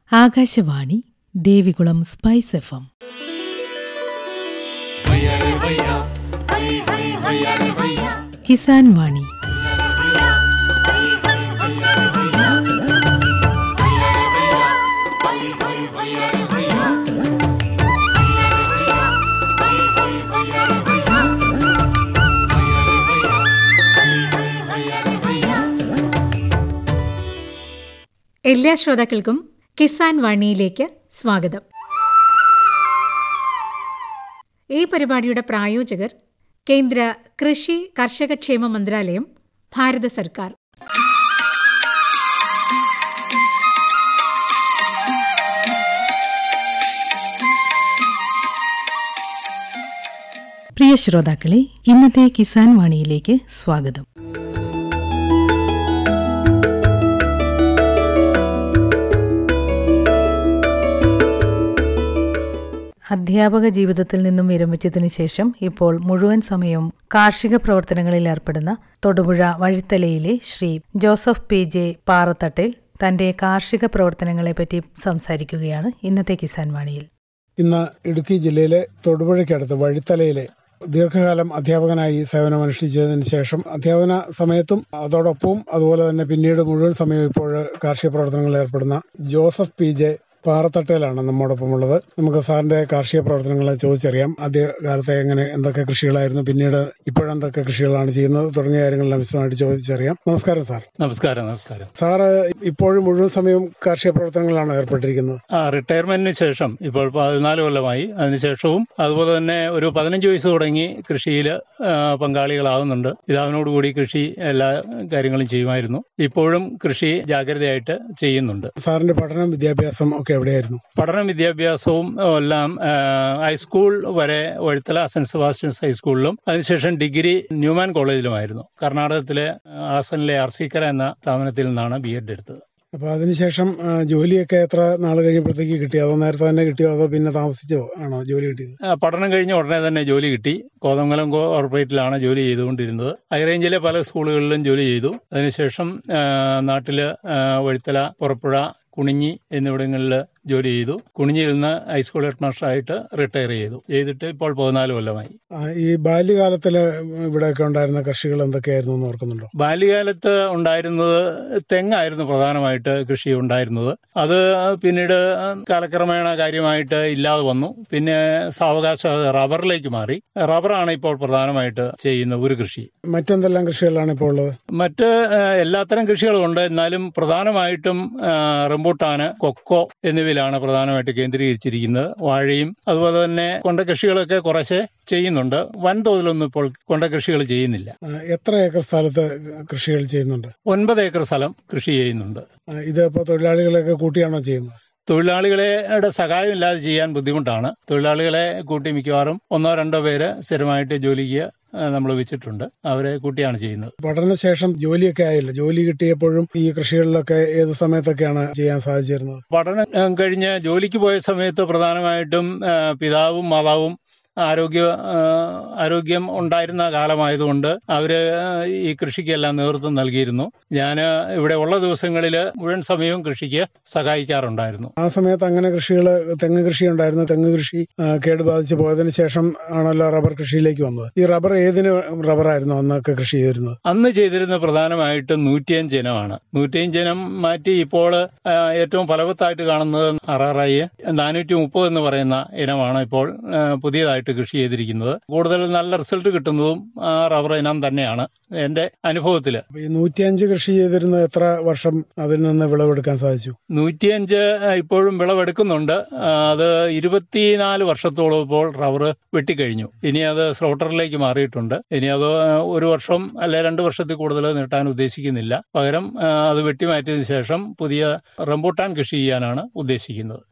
Akashvani Devikulam spice F M Kisan Vani എല്ലാ ശ്രോതാക്കൾക്കും കിസാൻ വാണിയിലേക്ക് സ്വാഗതം ഈ പരിപാടിയുടെ പ്രായോജകർ കേന്ദ്ര കൃഷി കർഷകക്ഷേമ മന്ത്രാലയം ഭാരത സർക്കാർ പ്രിയ ശ്രോതാക്കളെ ഇന്നത്തെ കിസാൻ വാണിയിലേക്ക് സ്വാഗതം അധ്യാപക ജീവിതത്തിൽ നിന്നും വിരമിച്ചതിനു ശേഷം ഇപ്പോൾ മുഴുവൻ സമയവും കാർഷിക പ്രവർത്തനങ്ങളിൽ ഏർപ്പെടുന്ന തൊടുപുഴ വഴിത്തലയിലെ Shri Joseph P J Parathattil തന്റെ കാർഷിക പ്രവർത്തനങ്ങളെപ്പറ്റി സംസാരിക്കുകയാണ് ഇന്നത്തെ കിസാൻ വാണിയിൽ ഇന്ന് ഇടുക്കി ജില്ലയിലെ തൊടുപുഴയ്ക്കടുത്ത് വഴിത്തലയിലെ ദീർഘകാലം അധ്യാപകനായി സേവനമനുഷ്ഠിച്ചതിന് ശേഷം അധ്യാപന സമയത്തും അതോടൊപ്പവും അതുപോലെ തന്നെ പിന്നീട് മുഴുവൻ സമയവും ഇപ്പോൾ കാർഷിക പ്രവർത്തനങ്ങളിൽ ഏർപ്പെടുന്ന ജോസഫ് പി ജെ പാറത്തട്ടയിലാണ് നമ്മോടൊപ്പം ഉള്ളത് നമുക്ക് സാറിന്റെ കാർഷിക പ്രവർത്തനങ്ങളെ ചോദിച്ചറിയാം ആദ്യ കാലത്തെ എങ്ങനെ എന്തൊക്കെ കൃഷികളായിരുന്നു പിന്നീട് ഇപ്പോഴെന്തൊക്കെ കൃഷികളാണ് ചെയ്യുന്നത് തുടങ്ങിയ കാര്യങ്ങളെല്ലാം വിശദമായിട്ട് ചോദിച്ചറിയാം നമസ്കാരം സാർ നമസ്കാരം നമസ്കാരം സാറ് ഇപ്പോഴും മുഴുവൻ സമയവും കാർഷിക പ്രവർത്തനങ്ങളിലാണ് ഏർപ്പെട്ടിരിക്കുന്നത് ആ റിട്ടയർമെന്റിന് ശേഷം ഇപ്പോൾ പതിനാല് കൊല്ലമായി അതിനുശേഷവും അതുപോലെ തന്നെ ഒരു പതിനഞ്ച് വയസ്സ് തുടങ്ങി കൃഷിയിൽ പങ്കാളികളാകുന്നുണ്ട് പിതാവിനോടുകൂടി കൃഷി എല്ലാ കാര്യങ്ങളും ചെയ്യുമായിരുന്നു ഇപ്പോഴും കൃഷി ജാഗ്രതയായിട്ട് ചെയ്യുന്നുണ്ട് സാറിന്റെ പഠനം വിദ്യാഭ്യാസം ഒക്കെ എവിടെയായിരുന്നു പഠന വിദ്യാഭ്യാസവും എല്ലാം ആ, ഹൈസ്കൂൾ വരെ വഴുത്തല സെന്റ് സെബാസ്റ്റ്യൻസ് ഹൈസ്കൂളിലും അതിനുശേഷം ഡിഗ്രി ന്യൂമാൻ കോളേജിലുമായിരുന്നു കർണാടകത്തിലെ ആസനിലെ ആർസിക്കര എന്ന സ്ഥാപനത്തിൽ നിന്നാണ് ബി എഡ് എടുത്തത് അപ്പൊ അതിനുശേഷം ആ, ജോലിയൊക്കെ എത്ര നാൾ കഴിഞ്ഞപ്പോഴത്തേക്ക് കിട്ടിയോ അതോ നേരത്തെ തന്നെ കിട്ടിയോ അതോ പിന്നെ താമസിച്ചോ ആണോ ജോലി കിട്ടിയത് ആ, പഠനം കഴിഞ്ഞ ഉടനെ തന്നെ ജോലി കിട്ടി കോതമംഗലം കോർപ്പറേറ്റിലാണ് ജോലി ചെയ്തുകൊണ്ടിരുന്നത് ഹൈറേഞ്ചിലെ പല സ്കൂളുകളിലും ജോലി ചെയ്തു അതിനുശേഷം ആ, നാട്ടില് ആ, വഴുത്തല പുറപ്പുഴ കുണിഞ്ഞി എന്നിവിടങ്ങളിൽ ജോലി ചെയ്തു കുണിഞ്ഞിയിൽ നിന്ന് ഹൈസ്കൂൾ ഹെഡ് മാസ്റ്ററായിട്ട് റിട്ടയർ ചെയ്തു ചെയ്തിട്ട് ഇപ്പോൾ പതിനാല് കൊല്ലമായി ആ, ഈ ബാല്യകാലത്തില് ഇവിടെയൊക്കെ ഉണ്ടായിരുന്ന കൃഷികൾ എന്തൊക്കെയായിരുന്നു എന്ന് ഓർക്കുന്നുണ്ടോ ബാല്യകാലത്ത് ഉണ്ടായിരുന്നത് തെങ്ങായിരുന്നു പ്രധാനമായിട്ട് കൃഷി ഉണ്ടായിരുന്നത് അത് പിന്നീട് കാലക്രമേണ കാര്യമായിട്ട് ഇല്ലാതെ വന്നു പിന്നെ സാവകാശം അത് റബ്ബറിലേക്ക് മാറി റബ്ബറാണ് ഇപ്പോൾ പ്രധാനമായിട്ട് ചെയ്യുന്ന ഒരു കൃഷി മറ്റെന്തെല്ലാം കൃഷികളാണ് ഇപ്പോൾ ഉള്ളത് മറ്റ് ആ, എല്ലാത്തരം കൃഷികളും ഉണ്ട് എന്നാലും പ്രധാനമായിട്ടും ആ, റംബൂട്ടാന് കൊക്കോ എന്നിവയിലാണ് പ്രധാനമായിട്ട് കേന്ദ്രീകരിച്ചിരിക്കുന്നത് വാഴയും അതുപോലെ തന്നെ കൊണ്ട കൃഷികളൊക്കെ കുറച്ച് ചെയ്യുന്നുണ്ട് വൻതോതിലൊന്നും ഇപ്പോൾ കൊണ്ട കൃഷികൾ ചെയ്യുന്നില്ല ആ, എത്ര ഏക്കർ സ്ഥലത്ത് കൃഷികൾ ചെയ്യുന്നുണ്ട് ഒൻപത് ഏക്കർ സ്ഥലം കൃഷി ചെയ്യുന്നുണ്ട് ആ, ഇത് ഇപ്പോൾ തൊഴിലാളികളെയൊക്കെ കൂട്ടിയാണോ ചെയ്യുന്നത് തൊഴിലാളികളുടെ സഹായം ഇല്ലാതെ ചെയ്യാൻ ബുദ്ധിമുട്ടാണ് തൊഴിലാളികളെ കൂട്ടി മിക്കവാറും ഒന്നോ രണ്ടോ പേര് സ്ഥിരമായിട്ട് ജോലിക്ക് നമ്മൾ വെച്ചിട്ടുണ്ട് അവരെ കൂട്ടിയാണ് ചെയ്യുന്നത് പഠനശേഷം ജോലിയൊക്കെ ആയില്ല ജോലി കിട്ടിയപ്പോഴും ഈ കൃഷികളിലൊക്കെ ഏത് സമയത്തൊക്കെയാണ് ചെയ്യാൻ സാധിച്ചിരുന്നത് പഠനം ഏഹ്, കഴിഞ്ഞ് ജോലിക്ക് പോയ സമയത്ത് പ്രധാനമായിട്ടും ഏഹ്, പിതാവും മാതാവും ആരോഗ്യ ഏഹ്, ആരോഗ്യം ഉണ്ടായിരുന്ന കാലമായതുകൊണ്ട് അവര് ഏഹ്, ഈ കൃഷിക്കെല്ലാം നേതൃത്വം നൽകിയിരുന്നു ഞാൻ ഇവിടെ ഉള്ള ദിവസങ്ങളിൽ മുഴുവൻ സമയവും കൃഷിക്ക് സഹായിക്കാറുണ്ടായിരുന്നു ആ സമയത്ത് അങ്ങനെ കൃഷികൾ തെങ്ങ് കൃഷി ഉണ്ടായിരുന്നു തെങ്ങ് കൃഷി ആ, കേടുബാധിച്ച് പോയതിനു ശേഷം ആണല്ലോ റബ്ബർ കൃഷിയിലേക്ക് വന്നത് ഈ റബ്ബർ ഏതിന് റബ്ബറായിരുന്നു അന്നൊക്കെ കൃഷി ചെയ്തിരുന്നത് അന്ന് ചെയ്തിരുന്ന പ്രധാനമായിട്ടും നൂറ്റിയഞ്ച് ഇനമാണ് നൂറ്റിയഞ്ച് ഇനം മാറ്റി ഇപ്പോൾ ആ, ഏറ്റവും ഫലവത്തായിട്ട് കാണുന്നത് അറാറായി നാനൂറ്റി മുപ്പത് എന്ന് പറയുന്ന ഇനമാണ് ഇപ്പോൾ ആ, പുതിയതായിട്ട് കൃഷി ചെയ്തിരിക്കുന്നത് കൂടുതൽ നല്ല റിസൾട്ട് കിട്ടുന്നതും ആ റബ്ബർ ഇനം തന്നെയാണ് എന്റെ അനുഭവത്തിൽ അപ്പൊ ഈ നൂറ്റിയഞ്ച് കൃഷി ചെയ്തിരുന്ന എത്ര വർഷം അതിൽ നിന്ന് വിളവെടുക്കാൻ സാധിച്ചു നൂറ്റിയഞ്ച് ഇപ്പോഴും വിളവെടുക്കുന്നുണ്ട് ആ, അത് ഇരുപത്തിനാല് വർഷത്തോളം ഇപ്പോൾ റബ്ബർ വെട്ടിക്കഴിഞ്ഞു ഇനി അത് സ്ലോട്ടറിലേക്ക് മാറിയിട്ടുണ്ട് ഇനി അത് ഒരു വർഷം അല്ലെ രണ്ട് വർഷത്തിൽ കൂടുതൽ നീട്ടാൻ ഉദ്ദേശിക്കുന്നില്ല പകരം ആ, അത് വെട്ടിമാറ്റിയതിനു ശേഷം പുതിയ റംബൂട്ടാൻ കൃഷി ചെയ്യാനാണ് ഉദ്ദേശിക്കുന്നത്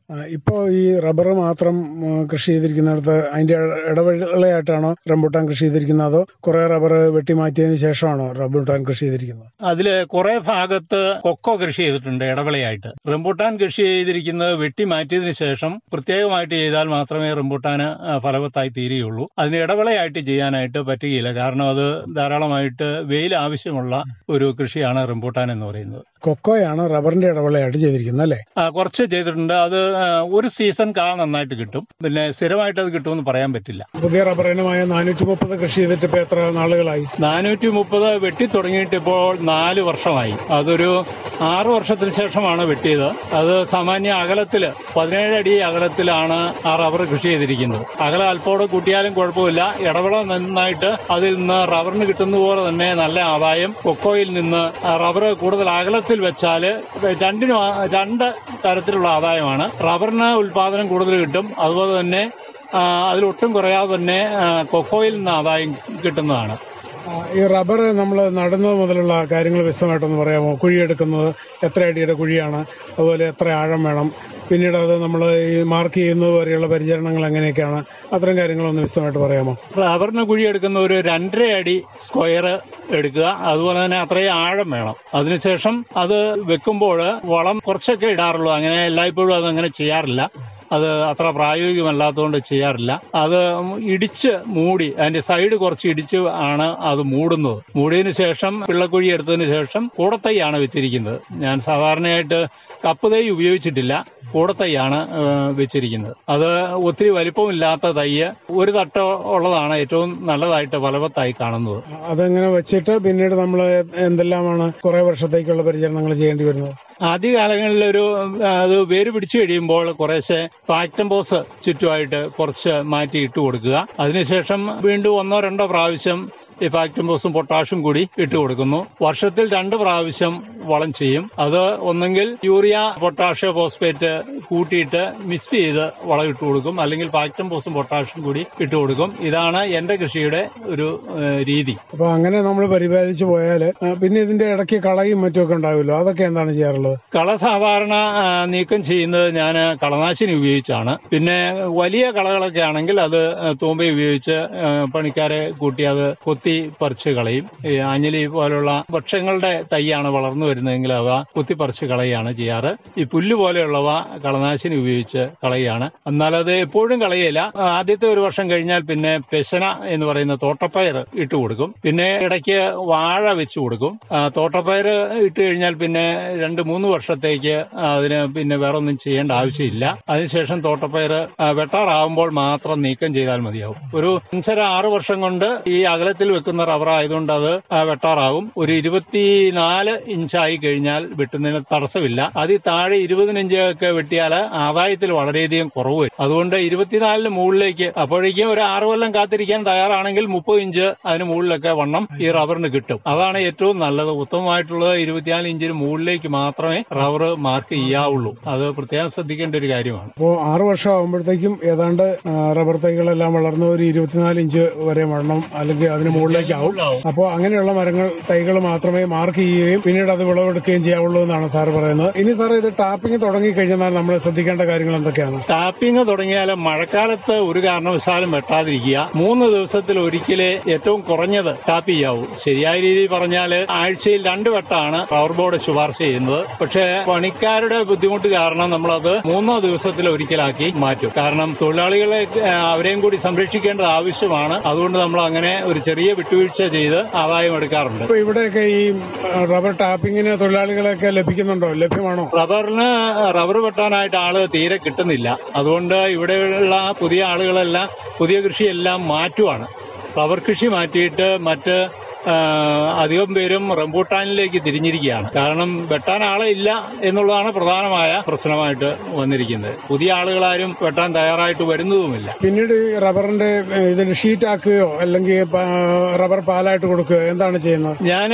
ആ, ഇപ്പോ ഈ റബ്ബർ മാത്രം ഉം, കൃഷി ചെയ്തിരിക്കുന്നിടത്ത് അതിന്റെ ഇടവേളയായിട്ടാണോ റംബൂട്ടാൻ കൃഷി ചെയ്തിരിക്കുന്നത് അതോ കുറെ റബ്ബർ വെട്ടിമാറ്റിയതിന് ശേഷമാണോ റംബൂട്ടാൻ കൃഷി ചെയ്തിരിക്കുന്നത് അതില് കുറെ ഭാഗത്ത് കൊക്കോ കൃഷി ചെയ്തിട്ടുണ്ട് ഇടവിളയായിട്ട് റംബൂട്ടാൻ കൃഷി ചെയ്തിരിക്കുന്നത് വെട്ടി മാറ്റിയതിനു ശേഷം പ്രത്യേകമായിട്ട് ചെയ്താൽ മാത്രമേ റംബൂട്ടാന് ആ, ഫലവത്തായി തീരുകയുള്ളൂ അതിന് ഇടവിളയായിട്ട് ചെയ്യാനായിട്ട് പറ്റുകയില്ല കാരണം അത് ധാരാളമായിട്ട് വെയിൽ ആവശ്യമുള്ള ഒരു കൃഷിയാണ് റംബൂട്ടാൻ എന്ന് പറയുന്നത് കൊക്കോയാണ് റബ്ബറിന്റെ ഇടവേളയായിട്ട് ചെയ്തിരിക്കുന്നത് അല്ലേ ആ, കുറച്ച് ചെയ്തിട്ടുണ്ട് അത് ആ, ഒരു സീസൺ കാ നന്നായിട്ട് കിട്ടും പിന്നെ സ്ഥിരമായിട്ട് അത് കിട്ടുമെന്ന് പറയാൻ പറ്റില്ല പുതിയ റബ്ബർ ഇനമായ നാനൂറ്റി മുപ്പത് കൃഷി ചെയ്തിട്ട് ഇപ്പൊ എത്ര നാളുകളായി നാനൂറ്റി മുപ്പത് വെട്ടി തുടങ്ങിയിട്ട് ഇപ്പോൾ നാല് വർഷമായി അതൊരു ആറ് വർഷത്തിന് ശേഷമാണ് വെട്ടിയത് അത് സാമാന്യ അകലത്തില് പതിനേഴ് അടി അകലത്തിലാണ് ആ റബ്ബർ കൃഷി ചെയ്തിരിക്കുന്നത് അകലം അല്പോടെ കൂട്ടിയാലും കുഴപ്പമില്ല ഇടവിള നന്നായിട്ട് അതിൽ നിന്ന് റബ്ബറിന് കിട്ടുന്ന പോലെ തന്നെ നല്ല ആദായം കൊക്കോയിൽ നിന്ന് റബ്ബർ കൂടുതൽ അകലത്തിൽ വെച്ചാൽ രണ്ടിനും ആ- രണ്ട് തരത്തിലുള്ള ആദായമാണ് റബ്ബറിന് ഉൽപാദനം കൂടുതൽ കിട്ടും അതുപോലെ തന്നെ ആ, അതിലൊട്ടും കുറയാതെ തന്നെ ആ, കൊക്കോയിൽ നിന്ന് ആദായം കിട്ടുന്നതാണ് ആ, ഈ റബ്ബർ നമ്മൾ നടുന്നത് മുതലുള്ള കാര്യങ്ങൾ വിശദമായിട്ടൊന്ന് പറയാമോ കുഴിയെടുക്കുന്നത് എത്ര അടിയുടെ കുഴിയാണ് അതുപോലെ എത്ര ആഴം വേണം പിന്നീട് അത് നമ്മൾ ഈ മാർക്ക് ചെയ്യുന്നത് വരെയുള്ള പരിചരണങ്ങൾ എങ്ങനെയൊക്കെയാണ് അത്തരം കാര്യങ്ങളൊന്ന് വിശദമായിട്ട് പറയാമോ റബ്ബറിന് കുഴിയെടുക്കുന്ന ഒരു രണ്ടര അടി സ്ക്വയർ എടുക്കുക അതുപോലെ തന്നെ അത്രയും ആഴം വേണം അതിനുശേഷം അത് വെക്കുമ്പോൾ വളം കുറച്ചൊക്കെ ഇടാറുള്ളൂ അങ്ങനെ എല്ലായ്പ്പോഴും അത് അങ്ങനെ ചെയ്യാറില്ല അത് അത്ര പ്രായോഗികമല്ലാത്തതുകൊണ്ട് ചെയ്യാറില്ല അത് ഇടിച്ച് മൂടി അതിന്റെ സൈഡ് കുറച്ച് ഇടിച്ച് ആണ് അത് മൂടുന്നത് മൂടിയതിനു ശേഷം പിള്ളക്കുഴി എടുത്തതിന് ശേഷം കൂടത്തൈയാണ് വെച്ചിരിക്കുന്നത് ഞാൻ സാധാരണയായിട്ട് കപ്പ് തൈ ഉപയോഗിച്ചിട്ടില്ല കൂടത്തൈയാണ് ഏഹ്, വെച്ചിരിക്കുന്നത് അത് ഒത്തിരി വലിപ്പമില്ലാത്ത തൈയ് ഒരു തട്ട് ഉള്ളതാണ് ഏറ്റവും നല്ലതായിട്ട് ഫലവത്തായി കാണുന്നത് അതെങ്ങനെ വെച്ചിട്ട് പിന്നീട് നമ്മൾ എന്തെല്ലാമാണ് കുറെ വർഷത്തേക്കുള്ള പരിചരണങ്ങൾ ചെയ്യേണ്ടി വരുന്നത് ആദ്യകാലങ്ങളിൽ ഒരു ആ, അത് വേര് പിടിച്ചു കഴിയുമ്പോൾ കുറേശ്ശെ ഫാക്ടംബോസ് ചുറ്റുമായിട്ട് കുറച്ച് മാറ്റി ഇട്ട് കൊടുക്കുക അതിനുശേഷം വീണ്ടും ഒന്നോ രണ്ടോ പ്രാവശ്യം ഈ ഫാക്ടംബോസും പൊട്ടാഷും കൂടി ഇട്ട് കൊടുക്കുന്നു വർഷത്തിൽ രണ്ട് പ്രാവശ്യം വളം ചെയ്യും അത് ഒന്നെങ്കിൽ യൂറിയ പൊട്ടാഷ് ഫോസ്ഫേറ്റ് കൂട്ടിയിട്ട് മിക്സ് ചെയ്ത് വളം ഇട്ട് കൊടുക്കും അല്ലെങ്കിൽ ഫാക്ടംബോസും പൊട്ടാഷും കൂടി ഇട്ട് കൊടുക്കും ഇതാണ് എന്റെ കൃഷിയുടെ ഒരു ഏ, രീതി അപ്പൊ അങ്ങനെ നമ്മൾ പരിപാലിച്ചു പോയാൽ പിന്നെ ഇതിന്റെ ഇടയ്ക്ക് കളയും മറ്റുമൊക്കെ ഉണ്ടാവുമല്ലോ അതൊക്കെ എന്താണ് ചെയ്യാറുള്ളത് കള സാധാരണ ആ, നീക്കം ചെയ്യുന്നത് ഞാൻ കളനാശിനി ഉപയോഗിച്ചാണ് പിന്നെ വലിയ കളകളൊക്കെ ആണെങ്കിൽ അത് തൂമ്പ ഉപയോഗിച്ച് ആ, പണിക്കാരെ കൂട്ടി അത് കൊത്തി പറിച്ച് കളയും ഈ ആഞ്ഞലി പോലുള്ള വൃക്ഷങ്ങളുടെ തൈയാണ് വളർന്നു വരുന്നതെങ്കിൽ അവ കുത്തിപ്പറിച്ച് കളയുകയാണ് ചെയ്യാറ് ഈ പുല്ല് പോലെയുള്ളവ കളനാശിനി ഉപയോഗിച്ച് കളയുകയാണ് എന്നാൽ അത് എപ്പോഴും കളയില്ല ആദ്യത്തെ ഒരു വർഷം കഴിഞ്ഞാൽ പിന്നെ പെശന എന്ന് പറയുന്ന തോട്ടപ്പയർ ഇട്ട് കൊടുക്കും പിന്നെ ഇടയ്ക്ക് വാഴ വെച്ച് കൊടുക്കും ആ, തോട്ടപ്പയർ ഇട്ട് കഴിഞ്ഞാൽ പിന്നെ രണ്ട് മൂന്ന് വർഷത്തേക്ക് അതിന് പിന്നെ വേറെ ഒന്നും ചെയ്യേണ്ട ആവശ്യമില്ല അതിനുശേഷം തോട്ടപ്പയർ ആ, വെട്ടാറാവുമ്പോൾ മാത്രം നീക്കം ചെയ്താൽ മതിയാവും ഒരു അഞ്ചര ആറ് വർഷം കൊണ്ട് ഈ അകലത്തിൽ വെക്കുന്ന റബ്ബർ ആയതുകൊണ്ട് അത് ആ, വെട്ടാറാകും ഒരു ഇരുപത്തിനാല് ഇഞ്ചായി കഴിഞ്ഞാൽ വെട്ടുന്നതിന് തടസ്സമില്ല അതിൽ താഴെ ഇരുപതിന് ഇഞ്ച് ഒക്കെ വെട്ടിയാൽ ആദായത്തിൽ വളരെയധികം കുറവ് വരും അതുകൊണ്ട് ഇരുപത്തിനാലിന് മുകളിലേക്ക് അപ്പോഴേക്കും ഒരു ആറ് കൊല്ലം കാത്തിരിക്കാൻ തയ്യാറാണെങ്കിൽ മുപ്പത് ഇഞ്ച് അതിന് മുകളിലൊക്കെ വണ്ണം ഈ റബ്ബറിന് കിട്ടും അതാണ് ഏറ്റവും നല്ലത് ഉത്തമമായിട്ടുള്ളത് ഇരുപത്തിനാല് ഇഞ്ചിന് മുകളിലേക്ക് മാത്രമേ റബ്ബർ മാർക്ക് ചെയ്യാവുള്ളൂ അത് പ്രത്യേകം ശ്രദ്ധിക്കേണ്ട ഒരു കാര്യമാണ് അപ്പോൾ ആറ് വർഷം ആകുമ്പോഴത്തേക്കും ഏതാണ്ട് ആ, റബ്ബർ തൈകളെല്ലാം വളർന്ന് ഒരു ഇരുപത്തിനാല് ഇഞ്ച് വരെ വണ്ണം അല്ലെങ്കിൽ അതിന് മുകളിലേക്കാവും അപ്പോൾ അങ്ങനെയുള്ള മരങ്ങൾ തൈകൾ മാത്രമേ മാർക്ക് ചെയ്യുകയും പിന്നീട് അത് വിളവെടുക്കുകയും ചെയ്യാവുള്ളൂ എന്നാണ് സാർ പറയുന്നത് ഇനി സാർ ഇത് ടാപ്പിംഗ് തുടങ്ങി കഴിഞ്ഞാൽ നമ്മൾ ശ്രദ്ധിക്കേണ്ട കാര്യങ്ങൾ എന്തൊക്കെയാണ് ടാപ്പിംഗ് തുടങ്ങിയാൽ മഴക്കാലത്ത് ഒരു കാരണവശാലും വെട്ടാതിരിക്കുക മൂന്ന് ദിവസത്തിൽ ഒരിക്കലേ ഏറ്റവും കുറഞ്ഞത് ടാപ്പ് ചെയ്യാവൂ ശരിയായ രീതിയിൽ പറഞ്ഞാൽ ആഴ്ചയിൽ രണ്ട് വട്ടമാണ് റബ്ബർ ബോർഡ് ശുപാർശ ചെയ്യുന്നത് പക്ഷേ പണിക്കാരുടെ ബുദ്ധിമുട്ട് കാരണം നമ്മളത് മൂന്നോ ദിവസത്തിൽ ഒരിക്കലാക്കി മാറ്റും കാരണം തൊഴിലാളികളെ ആ, അവരെയും കൂടി സംരക്ഷിക്കേണ്ടത് ആവശ്യമാണ് അതുകൊണ്ട് നമ്മൾ അങ്ങനെ ഒരു ചെറിയ വിട്ടുവീഴ്ച ചെയ്ത് ആദായം എടുക്കാറുണ്ട് ഇപ്പൊ ഇവിടെയൊക്കെ ഈ ആ, റബ്ബർ ടാപ്പിങ്ങിന് തൊഴിലാളികളെയൊക്കെ ലഭിക്കുന്നുണ്ടോ ലഭ്യമാണോ റബ്ബറിന് റബ്ബർ വെട്ടാനായിട്ട് ആള് തീരെ കിട്ടുന്നില്ല അതുകൊണ്ട് ഇവിടെയുള്ള പുതിയ ആളുകളെല്ലാം പുതിയ കൃഷിയെല്ലാം മാറ്റുവാണ് റബ്ബർ കൃഷി മാറ്റിയിട്ട് മറ്റ് ആ, അധികം പേരും റംബൂട്ടാനിലേക്ക് തിരിഞ്ഞിരിക്കുകയാണ് കാരണം വെട്ടാൻ ആളെ ഇല്ല എന്നുള്ളതാണ് പ്രധാനമായ പ്രശ്നമായിട്ട് വന്നിരിക്കുന്നത് പുതിയ ആളുകളാരും വെട്ടാൻ തയ്യാറായിട്ട് വരുന്നതുമില്ല പിന്നീട് ഈ റബ്ബറിന്റെ ഏ, ഇതിന് ഷീറ്റ് ആക്കുകയോ അല്ലെങ്കിൽ പ- റബ്ബർ പാലായിട്ട് കൊടുക്കുകയോ എന്താണ് ചെയ്യുന്നത് ഞാൻ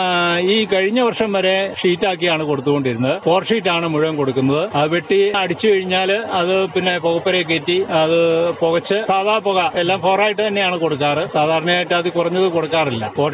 ഈ കഴിഞ്ഞ വർഷം വരെ ഷീറ്റാക്കിയാണ് കൊടുത്തുകൊണ്ടിരുന്നത് ഫോർ ഷീറ്റാണ് മുഴുവൻ കൊടുക്കുന്നത് അത് വെട്ടി അടിച്ചു കഴിഞ്ഞാൽ അത് പിന്നെ പുകപ്പരയെ കയറ്റി അത് പുകച്ച് സാധാ പുക എല്ലാം ഫോറായിട്ട് തന്നെയാണ് കൊടുക്കാറ് സാധാരണയായിട്ട് അത് കുറഞ്ഞത് കൊടുക്കാറില്ല ഫോർ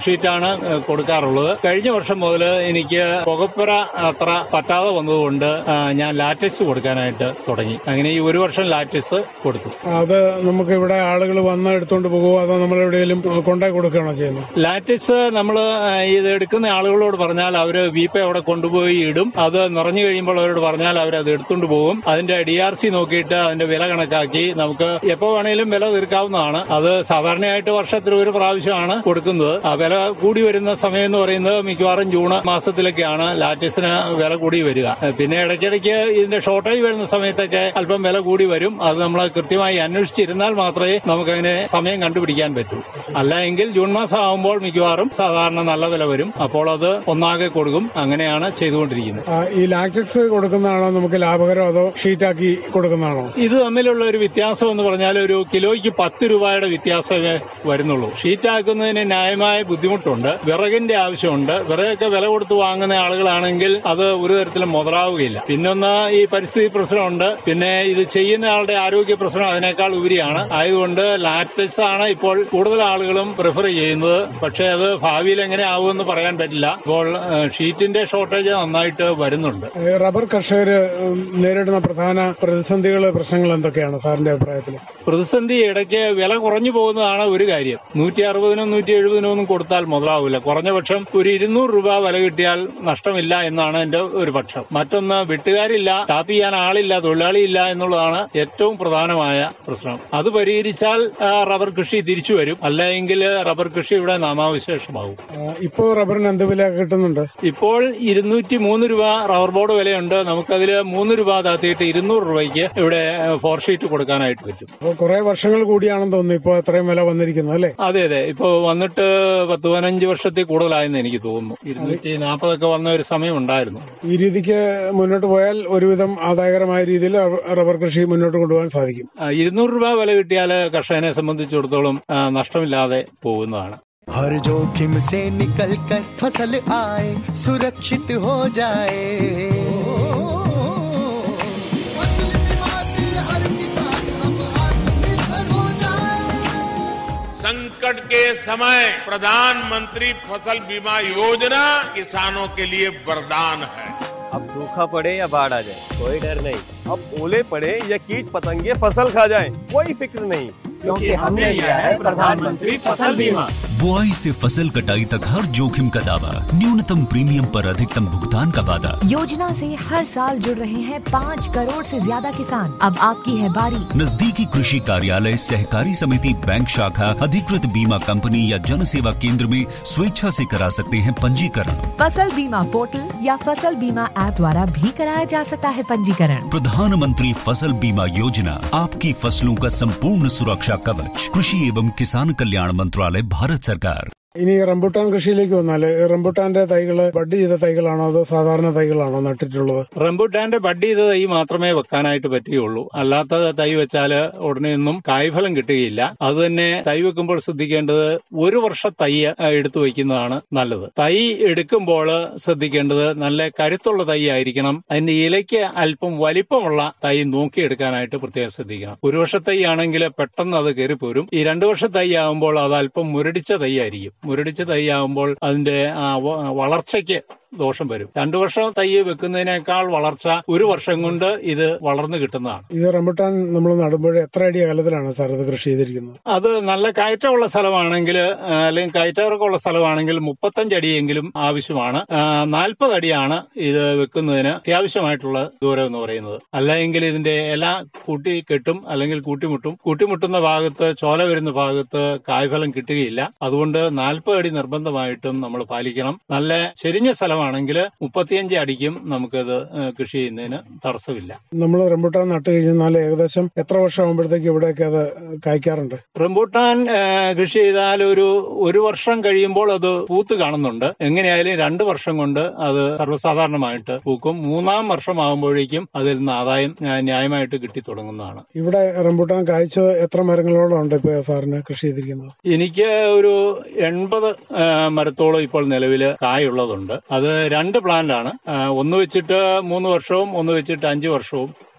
ഷീറ്റാണ് ഏഹ്, കൊടുക്കാറുള്ളത് കഴിഞ്ഞ വർഷം മുതൽ എനിക്ക് പുകപ്പുര അത്ര പറ്റാതെ വന്നതുകൊണ്ട് ആ, ഞാൻ ലാറ്റക്സ് കൊടുക്കാനായിട്ട് തുടങ്ങി അങ്ങനെ ഈ ഒരു വർഷം ലാറ്റക്സ് കൊടുത്തു അത് നമുക്ക് ഇവിടെ ആളുകൾ വന്ന് എടുത്തുകൊണ്ട് പോകുമോ അതോ നമ്മൾ എവിടെയെങ്കിലും കൊണ്ടുപോയി കൊടുക്കുകയാണോ ചെയ്യുന്നത് ലാറ്റക്സ് നമ്മൾ ഇത് എടുക്കുന്ന ആളുകളോട് പറഞ്ഞാൽ അവർ വീപ്പ അവിടെ കൊണ്ടുപോയി ഇടും അത് നിറഞ്ഞു കഴിയുമ്പോൾ അവരോട് പറഞ്ഞാൽ അവർ അത് എടുത്തുകൊണ്ട് പോകും അതിന്റെ ഡി ആർ സി നോക്കിയിട്ട് അതിന്റെ വില കണക്കാക്കി നമുക്ക് എപ്പോ വേണേലും വില തീർക്കാവുന്നതാണ് അത് സാധാരണയായിട്ട് വർഷത്തിൽ ഒരു പ്രാവശ്യമാണ് കൊടുക്കുന്നത് ആ വില കൂടി വരുന്ന സമയം എന്ന് പറയുന്നത് മിക്കവാറും ജൂൺ മാസത്തിലൊക്കെയാണ് ലാറ്റക്സിന് വില കൂടി വരിക പിന്നെ ഇടയ്ക്കിടയ്ക്ക് ഇതിന്റെ ഷോർട്ടേജ് വരുന്ന സമയത്തൊക്കെ അല്പം വില കൂടി വരും അത് നമ്മൾ കൃത്യമായി അന്വേഷിച്ചിരുന്നാൽ മാത്രമേ നമുക്കതിനെ സമയം കണ്ടുപിടിക്കാൻ പറ്റൂ അല്ല എങ്കിൽ ജൂൺ മാസം ആകുമ്പോൾ മിക്കവാറും സാധാരണ നല്ല വില വരും അപ്പോൾ അത് ഒന്നാകെ കൊടുക്കും അങ്ങനെയാണ് ചെയ്തുകൊണ്ടിരിക്കുന്നത് ആ, ഈ ലാക്ടിക്സ് കൊടുക്കുന്നതാണോ നമുക്ക് ലാഭകരം അതോ ഷീറ്റാക്കി കൊടുക്കുന്നതാണോ ഇത് തമ്മിലുള്ള ഒരു വ്യത്യാസം എന്ന് പറഞ്ഞാൽ ഒരു കിലോയ്ക്ക് പത്ത് രൂപയുടെ വ്യത്യാസമേ വരുന്നുള്ളൂ ഷീറ്റ് ആക്കുന്നതിന് ന്യായമായ ബുദ്ധിമുട്ടുണ്ട് വിറകിന്റെ ആവശ്യമുണ്ട് വിറകൊക്കെ വില കൊടുത്ത് വാങ്ങുന്ന ആളുകളാണെങ്കിൽ അത് ഒരു തരത്തിലും മുതലാവുകയില്ല പിന്നൊന്ന് ഈ പരിസ്ഥിതി പ്രശ്നമുണ്ട് പിന്നെ ഇത് ചെയ്യുന്ന ആളുടെ ആരോഗ്യ പ്രശ്നം അതിനേക്കാൾ ഉപരിയാണ് ആയതുകൊണ്ട് ലാറ്റക്സ് ആണ് ഇപ്പോൾ കൂടുതൽ ആളുകളും പ്രിഫർ ചെയ്യുന്നത് പക്ഷേ അത് ഭാവിയിൽ എങ്ങനെ ആവുമെന്ന് പറയാൻ പറ്റില്ല ഇപ്പോൾ ഏഹ്, ഷീറ്റിന്റെ ഷോർട്ടേജ് നന്നായിട്ട് വരുന്നുണ്ട് ഈ റബ്ബർ കർഷകർ നേരിടുന്ന പ്രധാന പ്രതിസന്ധികൾ പ്രശ്നങ്ങൾ എന്തൊക്കെയാണ് സാറിന്റെ അഭിപ്രായത്തിൽ പ്രതിസന്ധി ഇടയ്ക്ക് വില കുറഞ്ഞു പോകുന്നതാണ് ഒരു കാര്യം നൂറ്റി അറുപതിനും നൂറ്റി എഴുപതിനും ഒന്നും കൊടുത്താൽ മുതലാവില്ല കുറഞ്ഞ പക്ഷം ഒരു ഇരുന്നൂറ് രൂപ വില കിട്ടിയാൽ നഷ്ടമില്ല എന്നാണ് എന്റെ ഒരു പക്ഷം മറ്റൊന്ന് വെട്ടുകാരില്ല ടാപ്പ് ചെയ്യാൻ ആളില്ല തൊഴിലാളിയില്ല എന്നുള്ളതാണ് ഏറ്റവും പ്രധാനമായ പ്രശ്നം അത് പരിഹരിച്ചാൽ ആ, റബ്ബർ കൃഷി തിരിച്ചു വരും അല്ല എങ്കിൽ റബ്ബർ കൃഷി ഇവിടെ നാമാവിശേഷമാകും ഇപ്പോൾ റബ്ബറിന് എന്ത് വില കിട്ടുന്നുണ്ട് ഇപ്പോൾ ഇരുന്നൂറ്റി മൂന്ന് രൂപ റബ്ബർ ബോർഡ് വിലയുണ്ട് നമുക്കതിൽ മൂന്ന് രൂപ താത്തിയിട്ട് ഇരുന്നൂറ് രൂപയ്ക്ക് ഇവിടെ ഫോർ ഷീറ്റ് കൊടുക്കാനായിട്ട് പറ്റും അപ്പോൾ കുറെ വർഷങ്ങൾ കൂടിയാണെന്ന് തോന്നുന്നു ഇപ്പോൾ അത്രയും വില വന്നിരിക്കുന്നത് അല്ലേ അതെ അതെ ഇപ്പൊ വന്നിട്ട് പത്ത് പതിനഞ്ച് വർഷത്തിൽ കൂടുതലായെന്ന് എനിക്ക് തോന്നുന്നു ഇരുന്നൂറ്റി നാൽപ്പതൊക്കെ വന്ന ഒരു സമയം ഉണ്ടായിരുന്നു ഈ രീതിക്ക് മുന്നോട്ട് പോയാൽ ഒരുവിധം ആദായകരമായ രീതിയിൽ റബ്ബ- റബ്ബർ കൃഷി മുന്നോട്ട് കൊണ്ടുപോകാൻ സാധിക്കും ആ, ഇരുന്നൂറ് രൂപ വില കിട്ടിയാൽ കർഷകനെ സംബന്ധിച്ചിടത്തോളം ആ, നഷ്ടമില്ലാതെ പോകുന്നതാണ് हर जोखिम से निकल कर फसल आए सुरक्षित हो जाए फसल बीमा से हर किसान अब आत्मनिर्भर हो जाए संकट के समय प्रधानमंत्री फसल बीमा योजना किसानों के लिए वरदान है अब सूखा पड़े या बाढ़ आ जाए कोई डर नहीं अब ओले पड़े या कीट पतंगे फसल खा जाए कोई फिक्र नहीं क्योंकि हमने लिया है प्रधानमंत्री फसल बीमा बुआई से फसल कटाई तक हर जोखिम का दावा न्यूनतम प्रीमियम पर अधिकतम भुगतान का वादा योजना से हर साल जुड़ रहे हैं पाँच करोड़ से ज्यादा किसान अब आपकी है बारी नजदीकी कृषि कार्यालय सहकारी समिति बैंक शाखा अधिकृत बीमा कंपनी या जन सेवा केंद्र में स्वेच्छा से करा सकते हैं पंजीकरण फसल बीमा पोर्टल या फसल बीमा ऐप द्वारा भी कराया जा सकता है पंजीकरण प्रधानमंत्री फसल बीमा योजना आपकी फसलों का संपूर्ण सुरक्षा कवच कृषि एवं किसान कल्याण मंत्रालय भारत सरकार ഇനി റംബുട്ടാൻ കൃഷിയിലേക്ക് വന്നാൽ റംബുട്ടാന്റെ തൈകള് ബഡ് ചെയ്ത തൈകളാണോ അതോ സാധാരണ തൈകളാണോ നട്ടിട്ടുള്ളത് റംബുട്ടാന്റെ ബഡ് ചെയ്ത തൈ മാത്രമേ വെക്കാനായിട്ട് പറ്റുകയുള്ളൂ അല്ലാത്ത തൈ വെച്ചാൽ ഉടനെ ഒന്നും കായ്ഫലം കിട്ടുകയില്ല അത് തന്നെ തൈ വെക്കുമ്പോൾ ശ്രദ്ധിക്കേണ്ടത് ഒരു വർഷ തൈ ആ, എടുത്തു വയ്ക്കുന്നതാണ് നല്ലത് തൈ എടുക്കുമ്പോൾ ശ്രദ്ധിക്കേണ്ടത് നല്ല കരുത്തുള്ള തൈ ആയിരിക്കണം അതിന്റെ ഇലയ്ക്ക് അല്പം വലിപ്പമുള്ള തൈ നോക്കിയെടുക്കാനായിട്ട് പ്രത്യേകം ശ്രദ്ധിക്കണം ഒരു വർഷ തൈ ആണെങ്കിൽ പെട്ടെന്ന് അത് കയറിപ്പോരും ഈ രണ്ടു വർഷ തൈ ആകുമ്പോൾ അത് അല്പം മുരടിച്ച തൈ ആയിരിക്കും മുരടിച്ച തൈ ആകുമ്പോൾ അതിന്റെ ആ, വ- വളർച്ചയ്ക്ക് ദോഷം വരും രണ്ടു വർഷം തൈ വെക്കുന്നതിനേക്കാൾ വളർച്ച ഒരു വർഷം കൊണ്ട് ഇത് വളർന്നു കിട്ടുന്നതാണ് ഇത് റംബുട്ടാൻ നമ്മൾ നടുമ്പോൾ എത്ര അടി അകലത്തിലാണ് സാർ ഇത് കൃഷി ചെയ്തിരിക്കുന്നത് അത് നല്ല കയറ്റമുള്ള സ്ഥലമാണെങ്കിൽ ആ, അല്ലെങ്കിൽ കയറ്റമിറക്കമുള്ള സ്ഥലമാണെങ്കിൽ മുപ്പത്തഞ്ച് അടിയെങ്കിലും ആവശ്യമാണ് നാൽപ്പത് അടിയാണ് ഇത് വെക്കുന്നതിന് അത്യാവശ്യമായിട്ടുള്ള ദൂരം എന്ന് പറയുന്നത് അല്ലെങ്കിൽ ഇതിന്റെ ഇല കൂട്ടി കെട്ടും അല്ലെങ്കിൽ കൂട്ടിമുട്ടും കൂട്ടിമുട്ടുന്ന ഭാഗത്ത് ചോല വരുന്ന ഭാഗത്ത് കായ്ഫലം കിട്ടുകയില്ല അതുകൊണ്ട് നാൽപ്പത് അടി നിർബന്ധമായിട്ടും നമ്മൾ പാലിക്കണം നല്ല ചെരിഞ്ഞ സ്ഥലമാണെങ്കിൽ മുപ്പത്തിയഞ്ച് അടിക്കും നമുക്കത് ആ, കൃഷി ചെയ്യുന്നതിന് തടസ്സമില്ല നമ്മൾ റംബുട്ടാൻ നട്ട് കഴിഞ്ഞാൽ ഏകദേശം എത്ര വർഷം ആകുമ്പോഴത്തേക്ക് ഇവിടെയൊക്കെ അത് കായ്ക്കാറുണ്ട് റംബൂട്ടാൻ ആ, കൃഷി ചെയ്താൽ ഒരു ഒരു വർഷം കഴിയുമ്പോൾ അത് പൂത്ത് കാണുന്നുണ്ട് എങ്ങനെയായാലും രണ്ട് വർഷം കൊണ്ട് അത് സർവ്വസാധാരണമായിട്ട് പൂക്കും മൂന്നാം വർഷം ആകുമ്പോഴേക്കും അതിൽ നിന്ന് ആദായം ആ, ന്യായമായിട്ട് കിട്ടി തുടങ്ങുന്നതാണ് ഇവിടെ റംബുട്ടാൻ കായ്ച്ചത് എത്ര മരങ്ങളോളം ഉണ്ട് ഇപ്പൊ സാറിന് കൃഷി ചെയ്തിരിക്കുന്നത് എനിക്ക് ഒരു എൺപത് ആ, മരത്തോളം ഇപ്പോൾ നിലവിൽ കായുള്ളതുണ്ട് അത് രണ്ട് പ്ലാന്റ് ആണ് ആ, ഒന്ന് വെച്ചിട്ട് മൂന്ന് വർഷവും ഒന്ന് വെച്ചിട്ട് അഞ്ച് വർഷവും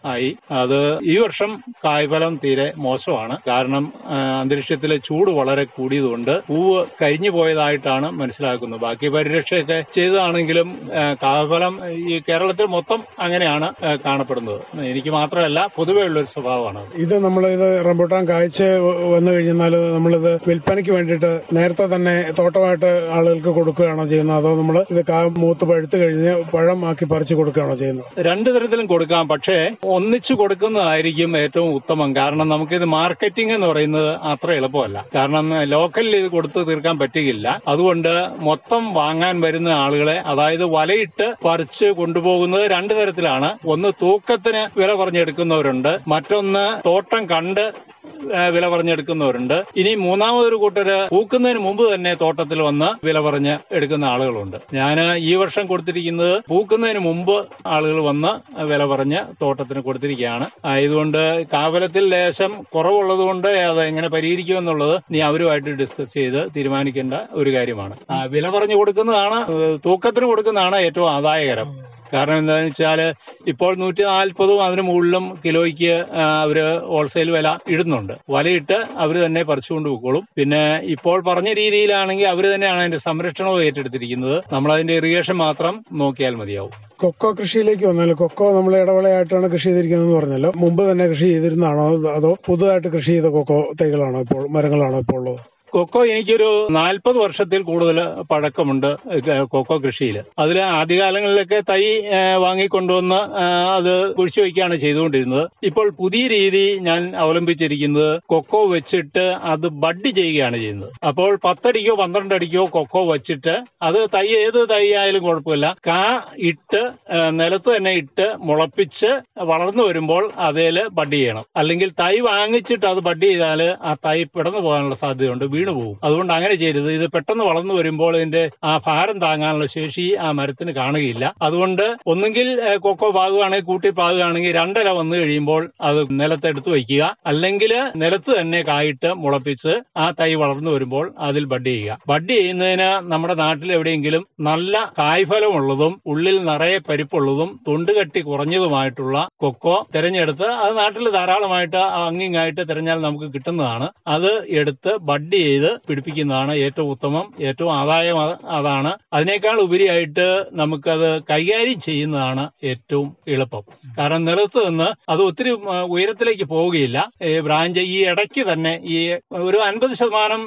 ആയി അത് ഈ വർഷം കായ്ഫലം തീരെ മോശമാണ് കാരണം ആ, അന്തരീക്ഷത്തിലെ ചൂട് വളരെ കൂടിയതുകൊണ്ട് പൂവ് കഴിഞ്ഞു പോയതായിട്ടാണ് മനസ്സിലാക്കുന്നത് ബാക്കി പരിരക്ഷയൊക്കെ ചെയ്തതാണെങ്കിലും ആ, കായ്ഫലം ഈ കേരളത്തിൽ മൊത്തം അങ്ങനെയാണ് ആ, കാണപ്പെടുന്നത് എനിക്ക് മാത്രമല്ല പൊതുവേ ഉള്ളൊരു സ്വഭാവമാണ് അത്. ഇത് നമ്മൾ ഇത് റംബൂട്ടാൻ കായ്ച്ച വന്നു കഴിഞ്ഞാൽ നമ്മളിത് വിൽപ്പനയ്ക്ക് വേണ്ടിയിട്ട് നേരത്തെ തന്നെ തോട്ടമായിട്ട് ആളുകൾക്ക് കൊടുക്കുകയാണോ ചെയ്യുന്നത് അതോ നമ്മൾ ഇത് കാ മൂത്ത് പഴുത്ത് കഴിഞ്ഞ് പഴമാക്കി പറിച്ച് കൊടുക്കുകയാണോ ചെയ്യുന്നത് രണ്ടു തരത്തിലും കൊടുക്കാം പക്ഷേ ഒന്നിച്ചു കൊടുക്കുന്നതായിരിക്കും ഏറ്റവും ഉത്തമം കാരണം നമുക്കിത് മാർക്കറ്റിംഗ് എന്ന് പറയുന്നത് അത്ര എളുപ്പമല്ല കാരണം ലോക്കലിൽ ഇത് കൊടുത്ത് തീർക്കാൻ പറ്റുകയില്ല അതുകൊണ്ട് മൊത്തം വാങ്ങാൻ വരുന്ന ആളുകളെ അതായത് വലയിട്ട് പറിച്ച് കൊണ്ടുപോകുന്നത് രണ്ടു തരത്തിലാണ് ഒന്ന് തൂക്കത്തിന് വില പറഞ്ഞെടുക്കുന്നവരുണ്ട് മറ്റൊന്ന് തോട്ടം കണ്ട് ആ, വില പറഞ്ഞെടുക്കുന്നവരുണ്ട് ഇനി മൂന്നാമതൊരു കൂട്ടര് പൂക്കുന്നതിന് മുമ്പ് തന്നെ തോട്ടത്തിൽ വന്ന് വില പറഞ്ഞ് എടുക്കുന്ന ആളുകളുണ്ട് ഞാൻ ഈ വർഷം കൊടുത്തിരിക്കുന്നത് പൂക്കുന്നതിന് മുമ്പ് ആളുകൾ വന്ന് വില പറഞ്ഞ് തോട്ടത്തിന് കൊടുത്തിരിക്കുകയാണ് ആയതുകൊണ്ട് കാവലത്തിൽ ലേശം കുറവുള്ളതുകൊണ്ട് അത് എങ്ങനെ പരിഹരിക്കുമെന്നുള്ളത് നീ അവരുമായിട്ട് ഡിസ്കസ് ചെയ്ത് തീരുമാനിക്കേണ്ട ഒരു കാര്യമാണ് ആ, വില പറഞ്ഞു കൊടുക്കുന്നതാണ് ഏഹ്, തൂക്കത്തിന് കൊടുക്കുന്നതാണ് ഏറ്റവും ആദായകരം കാരണം എന്താണെന്ന് വെച്ചാൽ ഇപ്പോൾ നൂറ്റി നാൽപ്പതും അതിന് മുകളിലും കിലോയ്ക്ക് ആ, അവര് ഹോൾസെയിൽ വില ഇടുന്നുണ്ട് വലയിട്ട് അവർ തന്നെ പറിച്ചുകൊണ്ട് പോയിക്കോളും പിന്നെ ഇപ്പോൾ പറഞ്ഞ രീതിയിലാണെങ്കിൽ അവർ തന്നെയാണ് അതിന്റെ സംരക്ഷണവും ഏറ്റെടുത്തിരിക്കുന്നത് നമ്മൾ അതിന്റെ ഇറിഗേഷൻ മാത്രം നോക്കിയാൽ മതിയാവും കൊക്കോ കൃഷിയിലേക്ക് വന്നാൽ കൊക്കോ നമ്മൾ ഇടവേളയായിട്ടാണ് കൃഷി ചെയ്തിരിക്കുന്നതെന്ന് പറഞ്ഞല്ലോ മുമ്പ് തന്നെ കൃഷി ചെയ്തിരുന്നതാണോ അതോ പുതുതായിട്ട് കൃഷി ചെയ്ത കൊക്കോ തൈകളാണോ ഇപ്പോൾ മരങ്ങളാണോ ഇപ്പോൾ ഉള്ളത് കൊക്കോ എനിക്കൊരു നാൽപ്പത് വർഷത്തിൽ കൂടുതൽ പഴക്കമുണ്ട് ഏഹ് കൊക്കോ കൃഷിയിൽ അതിൽ ആദ്യകാലങ്ങളിലൊക്കെ തൈ ഏഹ് വാങ്ങിക്കൊണ്ടുവന്ന് ഏഹ് അത് കുഴിച്ചു വയ്ക്കുകയാണ് ചെയ്തുകൊണ്ടിരുന്നത് ഇപ്പോൾ പുതിയ രീതി ഞാൻ അവലംബിച്ചിരിക്കുന്നത് കൊക്കോ വെച്ചിട്ട് അത് ബഡ് ചെയ്യുകയാണ് ചെയ്യുന്നത് അപ്പോൾ പത്തടിക്കോ പന്ത്രണ്ടടിക്കോ കൊക്കോ വെച്ചിട്ട് അത് തൈ ഏത് തൈ ആയാലും കുഴപ്പമില്ല കാ ഇട്ട് ഏഹ് നിലത്ത് തന്നെ ഇട്ട് മുളപ്പിച്ച് വളർന്നു വരുമ്പോൾ അതേല് ബഡ് ചെയ്യണം അല്ലെങ്കിൽ തൈ വാങ്ങിച്ചിട്ട് അത് ബഡ് ചെയ്താൽ ആ തൈ പിടന്നു പോകാനുള്ള സാധ്യതയുണ്ട് വീണു പോകും അതുകൊണ്ട് അങ്ങനെ ചെയ്തത് ഇത് പെട്ടെന്ന് വളർന്നു വരുമ്പോൾ ഇതിന്റെ ആ ഭാരം താങ്ങാനുള്ള ശേഷി ആ മരത്തിന് കാണുകയില്ല അതുകൊണ്ട് ഒന്നുകിൽ ഏഹ്, കൊക്കോ പാകുകയാണെങ്കിൽ കൂട്ടി പാകുകയാണെങ്കിൽ രണ്ടര വന്നു കഴിയുമ്പോൾ അത് നിലത്തെടുത്ത് വയ്ക്കുക അല്ലെങ്കിൽ നിലത്ത് തന്നെ കായിട്ട് മുളപ്പിച്ച് ആ തൈ വളർന്നു വരുമ്പോൾ അതിൽ ബഡ് ചെയ്യുക ബഡ് ചെയ്യുന്നതിന് നമ്മുടെ നാട്ടിൽ എവിടെയെങ്കിലും നല്ല കായ്ഫലമുള്ളതും ഉള്ളിൽ നിറയെ പരിപ്പുള്ളതും തൊണ്ടുകട്ടി കുറഞ്ഞതുമായിട്ടുള്ള കൊക്കോ തിരഞ്ഞെടുത്ത് അത് നാട്ടിൽ ധാരാളമായിട്ട് അങ്ങിങ്ങായിട്ട് തിരഞ്ഞാൽ നമുക്ക് കിട്ടുന്നതാണ് അത് എടുത്ത് ബഡ് ചെയ്ത് പിടിപ്പിക്കുന്നതാണ് ഏറ്റവും ഉത്തമം ഏറ്റവും ആദായം അത് അതാണ് അതിനേക്കാൾ ഉപരിയായിട്ട് നമുക്കത് കൈകാര്യം ചെയ്യുന്നതാണ് ഏറ്റവും എളുപ്പം കാരണം നിലത്ത് നിന്ന് അത് ഒത്തിരി ഉം, ഉയരത്തിലേക്ക് പോവുകയില്ല ഈ ബ്രാഞ്ച് ഈ ഇടയ്ക്ക് തന്നെ ഈ ഒരു അൻപത് ശതമാനം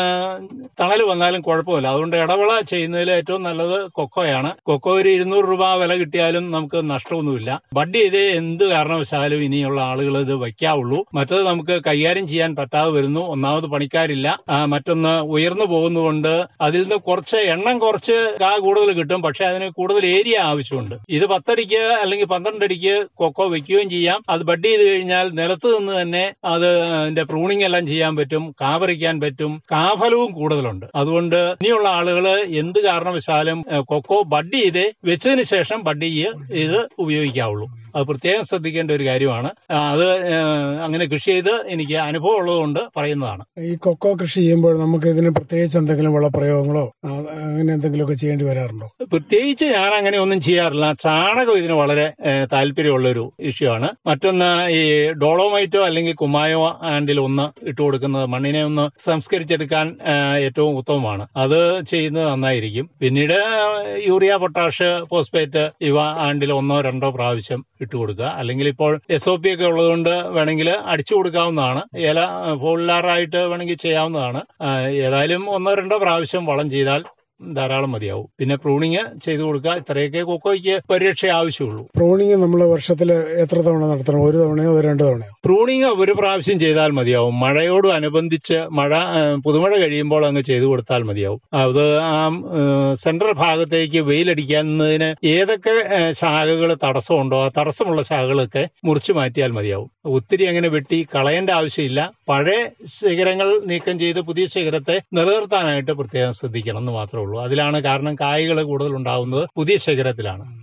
തണൽ വന്നാലും കുഴപ്പമില്ല അതുകൊണ്ട് ഇടവിള ചെയ്യുന്നതിൽ ഏറ്റവും നല്ലത് കൊക്കോയാണ് കൊക്കോ ഒരു ഇരുന്നൂറ് രൂപ വില കിട്ടിയാലും നമുക്ക് നഷ്ടമൊന്നുമില്ല ബഡ് ചെയ്ത് എന്ത് കാരണവശാലും ഇനിയുള്ള ആളുകൾ ഇത് വയ്ക്കാവുള്ളൂ മറ്റത് നമുക്ക് കൈകാര്യം ചെയ്യാൻ പറ്റാതെ വരുന്നു ഒന്നാമത് പണിക്കാരില്ല ആ, മറ്റൊന്ന് ഉയർന്നു പോകുന്നതുകൊണ്ട് അതിൽ നിന്ന് കുറച്ച് എണ്ണം കുറച്ച് കാ കൂടുതൽ കിട്ടും പക്ഷെ അതിന് കൂടുതൽ ഏരിയ ആവശ്യമുണ്ട് ഇത് പത്തടിക്ക് അല്ലെങ്കിൽ പന്ത്രണ്ടടിക്ക് കൊക്കോ വെക്കുകയും ചെയ്യാം അത് ബഡ് ചെയ്ത് കഴിഞ്ഞാൽ നിലത്ത് നിന്ന് തന്നെ അത് അതിന്റെ പ്രൂണിംഗ് എല്ലാം ചെയ്യാൻ പറ്റും കാ പറിക്കാൻ പറ്റും കാഫലവും കൂടുതലുണ്ട് അതുകൊണ്ട് ഇനിയുള്ള ആളുകൾ എന്ത് കാരണവശാലും ഏഹ്, കൊക്കോ ബഡ് ചെയ്ത് വെച്ചതിന് ശേഷം ബഡ് ചെയ്ത് ഇത് ഉപയോഗിക്കാവുള്ളൂ അത് പ്രത്യേകം ശ്രദ്ധിക്കേണ്ട ഒരു കാര്യമാണ് ആ, അത് ഏഹ്, അങ്ങനെ കൃഷി ചെയ്ത് എനിക്ക് അനുഭവം ഉള്ളതുകൊണ്ട് പറയുന്നതാണ് ഈ കൊക്കോ കൃഷി ചെയ്യുമ്പോൾ നമുക്ക് ഇതിന് പ്രത്യേകിച്ച് എന്തെങ്കിലും വളപ്രയോഗങ്ങളോ ആ, അങ്ങനെ എന്തെങ്കിലുമൊക്കെ ചെയ്യേണ്ടി വരാറുണ്ടോ പ്രത്യേകിച്ച് ഞാൻ അങ്ങനെ ഒന്നും ചെയ്യാറില്ല ചാണകം ഇതിന് വളരെ ഏഹ്, താല്പര്യമുള്ള ഒരു ഇഷ്യൂ ആണ് മറ്റൊന്ന് ഈ ഡോളോമൈറ്റോ അല്ലെങ്കിൽ കുമ്മായോ ആൻഡിൽ ഒന്ന് ഇട്ട് കൊടുക്കുന്നത് മണ്ണിനെ ഒന്ന് സംസ്കരിച്ചെടുക്കാൻ ഏഹ്, ഏറ്റവും ഉത്തമമാണ് അത് ചെയ്യുന്നത് നന്നായിരിക്കും പിന്നീട് യൂറിയ പൊട്ടാഷ് ഫോസ്ഫേറ്റ് ഇവ ആണ്ടിൽ ഒന്നോ രണ്ടോ പ്രാവശ്യം ഇട്ട് കൊടുക്കുക അല്ലെങ്കിൽ ഇപ്പോൾ എസ് ഒ പി ഒക്കെ ഉള്ളതുകൊണ്ട് വേണമെങ്കിൽ അടിച്ചു കൊടുക്കാവുന്നതാണ് ഇല ഫോളിലാറായിട്ട് വേണമെങ്കിൽ ചെയ്യാവുന്നതാണ് ആ, ഏതായാലും ഒന്നോ രണ്ടോ പ്രാവശ്യം വളം ചെയ്താൽ ധാരാളം മതിയാവും പിന്നെ പ്രൂണിങ് ചെയ്തു കൊടുക്കുക ഇത്രയൊക്കെ കൊക്കോയ്ക്ക് പരിരക്ഷ ആവശ്യമുള്ളൂ പ്രൂണിങ് നമ്മൾ വർഷത്തിൽ എത്ര തവണ നടത്തണം ഒരു തവണയോ അതോ രണ്ട് തവണയോ പ്രൂണിങ് ഒരു പ്രാവശ്യം ചെയ്താൽ മതിയാവും മഴയോട് അനുബന്ധിച്ച് മഴ ആ, പുതുമഴ കഴിയുമ്പോൾ അങ്ങ് ചെയ്തു കൊടുത്താൽ മതിയാവും അത് ആ സെൻട്രൽ ഭാഗത്തേക്ക് വെയിലടിക്കുന്നതിന് ഏതൊക്കെ ശാഖകൾ തടസ്സമുണ്ടോ ആ തടസ്സമുള്ള ശാഖകളൊക്കെ മുറിച്ചു മാറ്റിയാൽ മതിയാവും ഒത്തിരി അങ്ങനെ വെട്ടി കളയേണ്ട ആവശ്യമില്ല പഴയ ശിഖരങ്ങൾ നീക്കം ചെയ്ത് പുതിയ ശിഖരത്തെ നിലനിർത്താനായിട്ട് പ്രത്യേകം ശ്രദ്ധിക്കണം എന്ന് മാത്രമേ ഉള്ളൂ അതിലാണ് കാരണം കായ്കൾ കൂടുതൽ ഉണ്ടാവുന്നത് പുതിയ ശിഖരത്തിലാണ്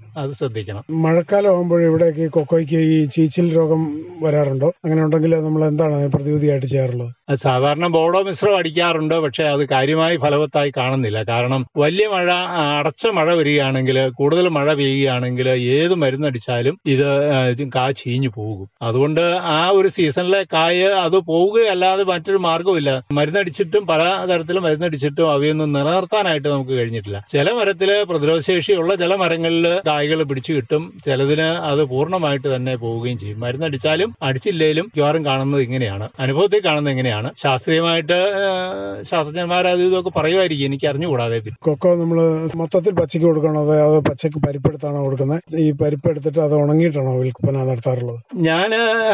അത് ശ്രദ്ധിക്കണം മഴക്കാലം ആകുമ്പോൾ ഇവിടേക്ക് ഈ കൊക്കോയ്ക്ക് ഈ ചീച്ചിൽ രോഗം വരാറുണ്ടോ അങ്ങനെ ഉണ്ടെങ്കിൽ നമ്മൾ എന്താണ് അതിന് പ്രതിവിധിയായിട്ട് ചെയ്യാറുള്ളത് അത് സാധാരണ ബോഡോ മിശ്രം അടിക്കാറുണ്ട് പക്ഷെ അത് കാര്യമായി ഫലവത്തായി കാണുന്നില്ല കാരണം വലിയ മഴ ആ, അടച്ച മഴ വരികയാണെങ്കിൽ കൂടുതൽ മഴ പെയ്യുകയാണെങ്കിൽ ഏത് മരുന്നടിച്ചാലും ഇത് ആ, ഇത് കാ ചീഞ്ഞു പോകും അതുകൊണ്ട് ആ ഒരു സീസണിലെ കായ് അത് പോവുകയല്ലാതെ മറ്റൊരു മാർഗ്ഗമില്ല മരുന്നടിച്ചിട്ടും പല തരത്തിലും മരുന്നടിച്ചിട്ടും അവയൊന്നും നിലനിർത്താനായിട്ട് നമുക്ക് കഴിഞ്ഞിട്ടില്ല ചില മരത്തില് പ്രതിരോധശേഷിയുള്ള ചില മരങ്ങളിൽ കായ്കൾ പിടിച്ചു കിട്ടും ചിലതിന് അത് പൂർണ്ണമായിട്ട് തന്നെ പോവുകയും ചെയ്യും മരുന്നടിച്ചാലും അടിച്ചില്ലേലും മിക്കവാറും കാണുന്നത് ഇങ്ങനെയാണ് അനുഭവത്തിൽ കാണുന്നത് ഇങ്ങനെയാണ് ശാസ്ത്രീയമായിട്ട് ആ, ശാസ്ത്രജ്ഞന്മാർ അത് ഇതൊക്കെ പറയുമായിരിക്കും എനിക്ക് അറിഞ്ഞുകൂടാതെ കൊക്കോ നമ്മൾ മൊത്തത്തിൽ പച്ചയ്ക്ക് കൊടുക്കണോ അതോ അത് പച്ചയ്ക്ക് പരിപ്പെടുത്താണോ കൊടുക്കുന്നത് ഈ പരിപ്പെടുത്തിട്ട് അത് ഉണങ്ങിയിട്ടാണോ വിൽപ്പന നടത്താറുള്ളത് ഞാൻ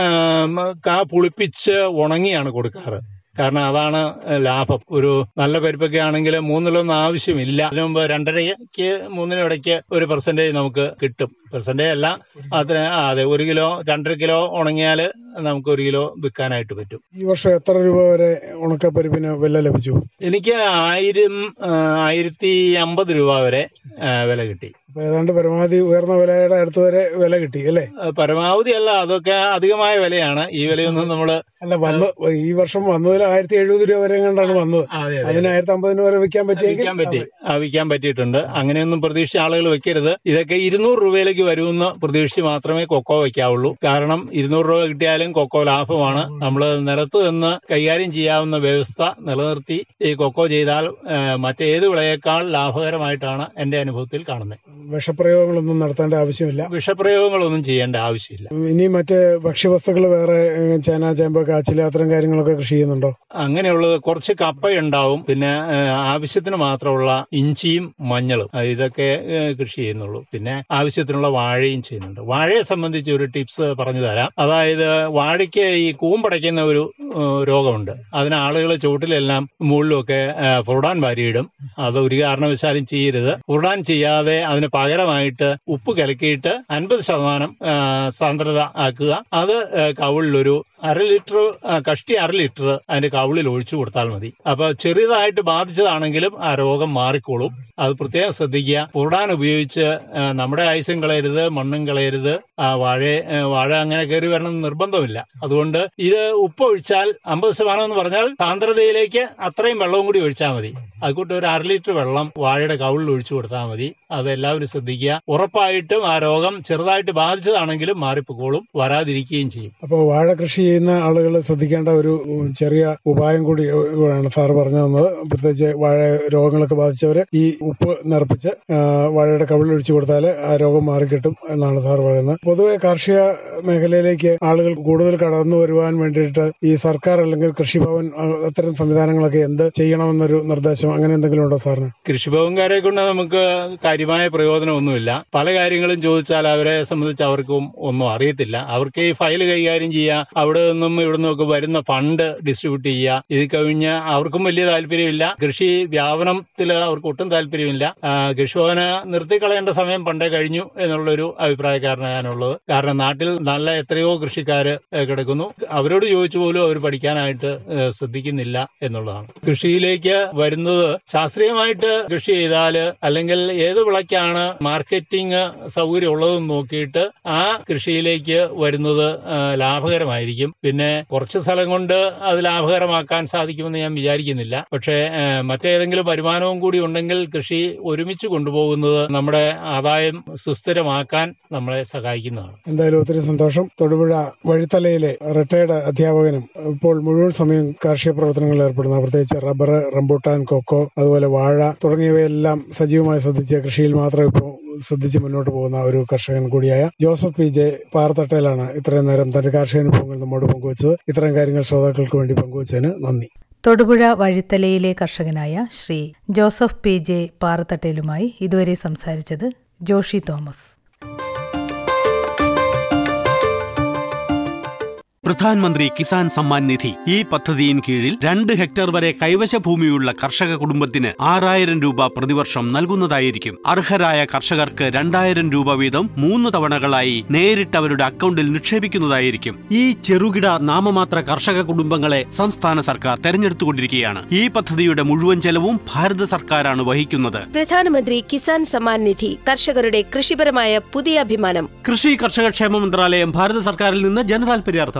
കാ പുളിപ്പിച്ച് ഉണങ്ങിയാണ് കൊടുക്കാറ് കാരണം അതാണ് ലാഭം ഒരു നല്ല പരിപ്പൊക്കെ ആണെങ്കിൽ മൂന്നിലൊന്നും ആവശ്യമില്ല അതിനു മുമ്പ് രണ്ടരയ്ക്ക് മൂന്നിനും ഇടയ്ക്ക് ഒരു പെർസെന്റേജ് നമുക്ക് കിട്ടും പെർസെന്റേജ് അല്ല അത്ര ആ, അതെ ഒരു കിലോ രണ്ടര കിലോ ഉണങ്ങിയാൽ നമുക്ക് ഒരു കിലോ വിൽക്കാനായിട്ട് പറ്റും ഈ വർഷം എത്ര രൂപ വരെ ഉണക്കപ്പരിപ്പിന് വില ലഭിച്ചു എനിക്ക് ആയിരം ആ, ആയിരത്തി അമ്പത് രൂപ വരെ ആ, വില കിട്ടി അപ്പൊ ഏതാണ്ട് പരമാവധി ഉയർന്ന വിലയുടെ അടുത്ത് വരെ വില കിട്ടി അല്ലേ ആ, പരമാവധി അല്ല അതൊക്കെ അധികമായ വിലയാണ് ഈ വിലയൊന്നും നമ്മൾ അല്ല വന്ന് ഈ വർഷം വന്നതിൽ ആയിരത്തി എഴുപത് രൂപ വരെ കണ്ടാണ് വന്നത് അതിന് ആയിരത്തി അമ്പതിന് വരെ വിൽക്കാൻ പറ്റിയെങ്കിൽ വിൽക്കാൻ പറ്റി ആ, വിൽക്കാൻ പറ്റിയിട്ടുണ്ട് അങ്ങനെയൊന്നും പ്രതീക്ഷിച്ച ആളുകൾ വെക്കരുത് ഇതൊക്കെ ഇരുന്നൂറ് രൂപയിലേക്ക് വരുമെന്ന് പ്രതീക്ഷിച്ച് മാത്രമേ കൊക്കോ വെക്കാവുള്ളൂ കാരണം ഇരുന്നൂറ് രൂപ കിട്ടിയാലും കൊക്കോ ലാഭമാണ് നമ്മൾ നിലത്ത് നിന്ന് കൈകാര്യം ചെയ്യാവുന്ന വ്യവസ്ഥ നിലനിർത്തി ഈ കൊക്കോ ചെയ്താൽ ആ, മറ്റേത് വിളയേക്കാൾ ലാഭകരമായിട്ടാണ് എന്റെ അനുഭവത്തിൽ കാണുന്നത് വിഷപ്രയോഗങ്ങളൊന്നും നടത്തേണ്ട ആവശ്യമില്ല വിഷപ്രയോഗങ്ങളൊന്നും ചെയ്യേണ്ട ആവശ്യമില്ല ഇനി മറ്റ് ഭക്ഷ്യവസ്തുക്കൾ വേറെ ഏഹ്, ചേന ചേമ്പ് കാച്ചിൽ അത്തരം കാര്യങ്ങളൊക്കെ കൃഷി ചെയ്യുന്നുണ്ടോ അങ്ങനെയുള്ളത് കുറച്ച് കപ്പയുണ്ടാവും പിന്നെ ആ, ആവശ്യത്തിന് മാത്രമുള്ള ഇഞ്ചിയും മഞ്ഞളും ആ, ഇതൊക്കെ ആ, കൃഷി ചെയ്യുന്നുള്ളൂ പിന്നെ ആവശ്യത്തിനുള്ള വാഴയും ചെയ്യുന്നുണ്ട് വാഴയെ സംബന്ധിച്ച് ഒരു ടിപ്സ് പറഞ്ഞു തരാം അതായത് വാഴയ്ക്ക് ഈ കൂമ്പടയ്ക്കുന്ന ഒരു ആ, രോഗമുണ്ട് അതിന് ആളുകൾ ചുവട്ടിലെല്ലാം മുകളിലുമൊക്കെ ആ, ഫുർഡാൻ വാരിയിടും അത് ഒരു കാരണവശാലും ചെയ്യരുത് ഫുർഡാൻ ചെയ്യാതെ അതിന് പകരമായിട്ട് ഉപ്പ് കലക്കിയിട്ട് അൻപത് ശതമാനം ആ, സാന്ദ്രത ആക്കുക അത് ആ, കവിളിലൊരു അര ലിറ്റർ ആ, കഷ്ടി അര ലിറ്റർ അതിന്റെ കവിളിൽ ഒഴിച്ചു കൊടുത്താൽ മതി അപ്പൊ ചെറിയതായിട്ട് ബാധിച്ചതാണെങ്കിലും ആ രോഗം മാറിക്കോളും അത് പ്രത്യേകം ശ്രദ്ധിക്കുക പുറടാൻ ഉപയോഗിച്ച് ആ, നമ്മുടെ ആയുസം കളയരുത് മണ്ണും കളയരുത് ആ, വാഴ ആ, വാഴ അങ്ങനെ കയറി വരണം എന്ന് നിർബന്ധമില്ല അതുകൊണ്ട് ഇത് ഉപ്പ് ഒഴിച്ചാൽ അമ്പത് ശതമാനം എന്ന് പറഞ്ഞാൽ സാന്ദ്രതയിലേക്ക് അത്രയും വെള്ളവും കൂടി ഒഴിച്ചാൽ മതി അതുകൂട്ട് ഒരു അര ലിറ്റർ വെള്ളം വാഴയുടെ കവിളിൽ ഒഴിച്ചു കൊടുത്താൽ മതി അത് എല്ലാവരും ശ്രദ്ധിക്കുക ഉറപ്പായിട്ടും ആ രോഗം ചെറുതായിട്ട് ബാധിച്ചതാണെങ്കിലും മാറിപ്പോക്കോളും വരാതിരിക്കുകയും ചെയ്യും അപ്പോൾ വാഴ കൃഷി ചെയ്യുന്ന ആളുകൾ ശ്രദ്ധിക്കേണ്ട ഒരു ഉം, ചെറിയ ഉപായം കൂടി ആണ് സാറ് പറഞ്ഞു തന്നത് പ്രത്യേകിച്ച് വാഴ രോഗങ്ങളൊക്കെ ബാധിച്ചവര് ഈ ഉപ്പ് നിറപ്പിച്ച് ആ, വാഴയുടെ കവിളിൽ ഒഴിച്ചു കൊടുത്താൽ ആ രോഗം മാറിക്കിട്ടും എന്നാണ് സാർ പറയുന്നത് പൊതുവെ കാർഷിക മേഖലയിലേക്ക് ആളുകൾ കൂടുതൽ കടന്നു വരുവാൻ വേണ്ടിയിട്ട് ഈ സർക്കാർ അല്ലെങ്കിൽ കൃഷിഭവൻ ആ, അത്തരം സംവിധാനങ്ങളൊക്കെ എന്ത് ചെയ്യണമെന്നൊരു നിർദ്ദേശം അങ്ങനെ എന്തെങ്കിലും ഉണ്ടോ സാറിന് കൃഷിഭവൻകാരെ കൊണ്ട് നമുക്ക് കാര്യമായ പ്രയോജനമൊന്നുമില്ല പല കാര്യങ്ങളും ചോദിച്ചാൽ അവരെ സംബന്ധിച്ച് അവർക്കും ഒന്നും അറിയത്തില്ല അവർക്ക് ഈ ഫയൽ കൈകാര്യം ചെയ്യുക അവിടെ നിന്നും ഇവിടെ നിന്നൊക്കെ വരുന്ന ഫണ്ട് ഡിസ്ട്രിബ്യൂട്ട് ചെയ്യുക ഇത് കഴിഞ്ഞ് അവർക്കും വലിയ താല്പര്യമില്ല കൃഷി വ്യാപനത്തിൽ അവർക്ക് ഒട്ടും താല്പര്യമില്ല ആ, കൃഷിഭവന് നിർത്തിക്കളയേണ്ട സമയം പണ്ടേ കഴിഞ്ഞു എന്നുള്ളൊരു അഭിപ്രായക്കാരനാണ് ഞാനുള്ളത് കാരണം നാട്ടിൽ നല്ല എത്രയോ കൃഷിക്കാര് ഏ, കിടക്കുന്നു അവരോട് ചോദിച്ചു പോലും അവർ പഠിക്കാനായിട്ട് ഏ, ശ്രദ്ധിക്കുന്നില്ല എന്നുള്ളതാണ് കൃഷിയിലേക്ക് വരുന്നത് ശാസ്ത്രീയമായിട്ട് കൃഷി ചെയ്താല് അല്ലെങ്കിൽ ഏത് വിളയ്ക്കാണ് മാർക്കറ്റിംഗ് സൗകര്യം ഉള്ളതെന്ന് നോക്കിയിട്ട് ആ കൃഷിയിലേക്ക് വരുന്നത് ആ, ലാഭകരമായിരിക്കും പിന്നെ കുറച്ച് സ്ഥലം കൊണ്ട് അത് ലാഭകരമാക്കാൻ സാധിക്കുമെന്ന് ഞാൻ വിചാരിക്കുന്നില്ല പക്ഷേ ആ, മറ്റേതെങ്കിലും വരുമാനവും കൂടി ഉണ്ടെങ്കിൽ കൃഷി ഒരുമിച്ച് കൊണ്ടുപോകുന്നത് നമ്മുടെ ആദായം സുസ്ഥിരമാക്കാൻ നമ്മളെ സഹായിക്കുന്നതാണ് എന്തായാലും ഒത്തിരി സന്തോഷം തൊടുപുഴ വഴിത്തലയിലെ റിട്ടയർഡ് അധ്യാപകനും ഇപ്പോൾ മുഴുവൻ സമയം കാർഷിക പ്രവർത്തനങ്ങളിൽ ഏർപ്പെടുന്ന പ്രത്യേകിച്ച് റബ്ബർ റംബൂട്ടാൻ കൊക്കോ അതുപോലെ വാഴ തുടങ്ങിയവയെല്ലാം സജീവമായി ശ്രദ്ധിച്ച് കൃഷിയിൽ മാത്രം ഇപ്പോൾ ശ്രദ്ധിച്ച് മുന്നോട്ട് പോകുന്ന ഒരു കർഷകൻ കൂടിയായ ജോസഫ് പി ജെ പാറത്തട്ടയിലാണ് ഇത്രയും നേരം തന്റെ കാർഷിക അനുഭവങ്ങൾ നമ്മോട് പങ്കുവച്ചത് ഇത്തരം കാര്യങ്ങൾ ശ്രോതാക്കൾക്ക് വേണ്ടി പങ്കുവച്ചതിന് നന്ദി തൊടുപുഴ വഴിത്തലയിലെ കർഷകനായ ശ്രീ ജോസഫ് പി ജെ പാറത്തട്ടയിലുമായി ഇതുവരെ സംസാരിച്ചത് ജോഷി തോമസ് പ്രധാനമന്ത്രി കിസാൻ സമ്മാൻ നിധി ഈ പദ്ധതിയിൻ കീഴിൽ രണ്ട് ഹെക്ടർ വരെ കൈവശ ഭൂമിയുള്ള കർഷക കുടുംബത്തിന് ആറായിരം രൂപ പ്രതിവർഷം നൽകുന്നതായിരിക്കും അർഹരായ കർഷകർക്ക് രണ്ടായിരം രൂപ വീതം മൂന്ന് തവണകളായി നേരിട്ട് അവരുടെ അക്കൗണ്ടിൽ നിക്ഷേപിക്കുന്നതായിരിക്കും ഈ ചെറുകിട നാമമാത്ര കർഷക കുടുംബങ്ങളെ സംസ്ഥാന സർക്കാർ തെരഞ്ഞെടുത്തുകൊണ്ടിരിക്കുകയാണ് ഈ പദ്ധതിയുടെ മുഴുവൻ ചെലവും ഭാരത സർക്കാരാണ് വഹിക്കുന്നത് പ്രധാനമന്ത്രി കിസാൻ സമ്മാൻ നിധി കർഷകരുടെ കൃഷിപരമായ പുതിയ അഭിമാനം കൃഷി കർഷക ക്ഷേമ മന്ത്രാലയം ഭാരത സർക്കാരിൽ നിന്ന് ജനതാൽപര്യാർത്ഥം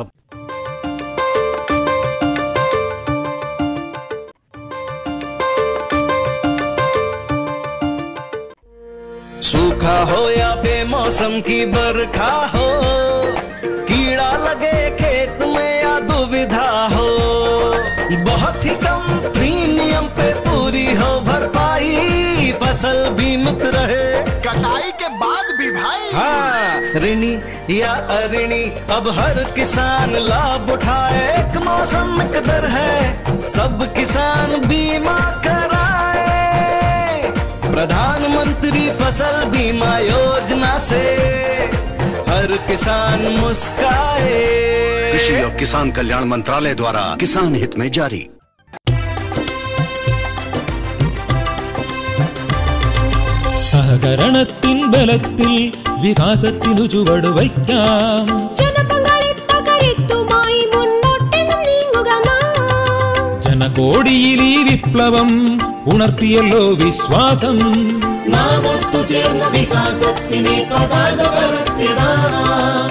सूखा हो या बेमौसम की बरखा हो कीड़ा लगे खेत में या दुविधा हो बहुत ही कम प्रीमियम पे पूरी हो भरपाई फसल बीमित रहे कटाई के बाद भी भाई हाँ ऋणी या अऋणी अब हर किसान लाभ उठाए एक मौसम एक दर है सब किसान बीमा कराए प्रधानमंत्री फसल बीमा योजना से हर किसान मुस्काए कृषि और किसान कल्याण मंत्रालय द्वारा किसान हित में जारी സഹകരണത്തിൻ ബലത്തിൽ വികാസത്തിനു ചുവടുവയ്ക്കാം ജനപങ്കാളിത്തകരുത്തുമായി മുന്നോട്ടെന്നും നീങ്ങുക നാം. ജനകോടിയിൽ ഈ വിപ്ലവം ഉണർത്തിയല്ലോ വിശ്വാസം നാം ഒത്തുചേർന്ന വികാസത്തിനെ പതാക പറത്തിടാം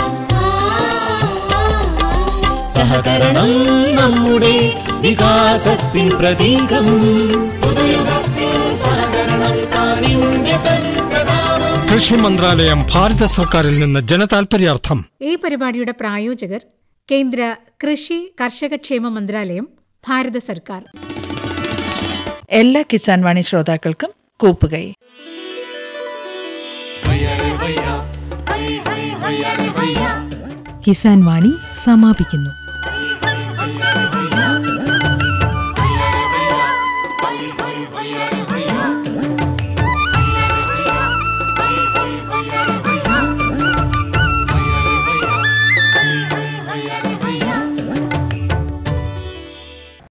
സഹകരണം നമ്മുടെ വികാസത്തിൻ പ്രതീകം പുതുയുഗത്തിൽ സഹകരണം കാണിന്റെ തൻ പ്രധാനം കൃഷി മന്ത്രാലയം ഭാരത സർക്കാരിൽ നിന്ന് ജനതാൽപര്യാർത്ഥം ഈ പരിപാടിയുടെ പ്രായോജകർ കേന്ദ്ര കൃഷി കർഷകക്ഷേമ മന്ത്രാലയം ഭാരത സർക്കാർ എല്ലാ കിസാൻ വാണി ശ്രോതാക്കൾക്കും കൂപ്പുകൈ കിസാൻ വാണി സമാപിക്കുന്നു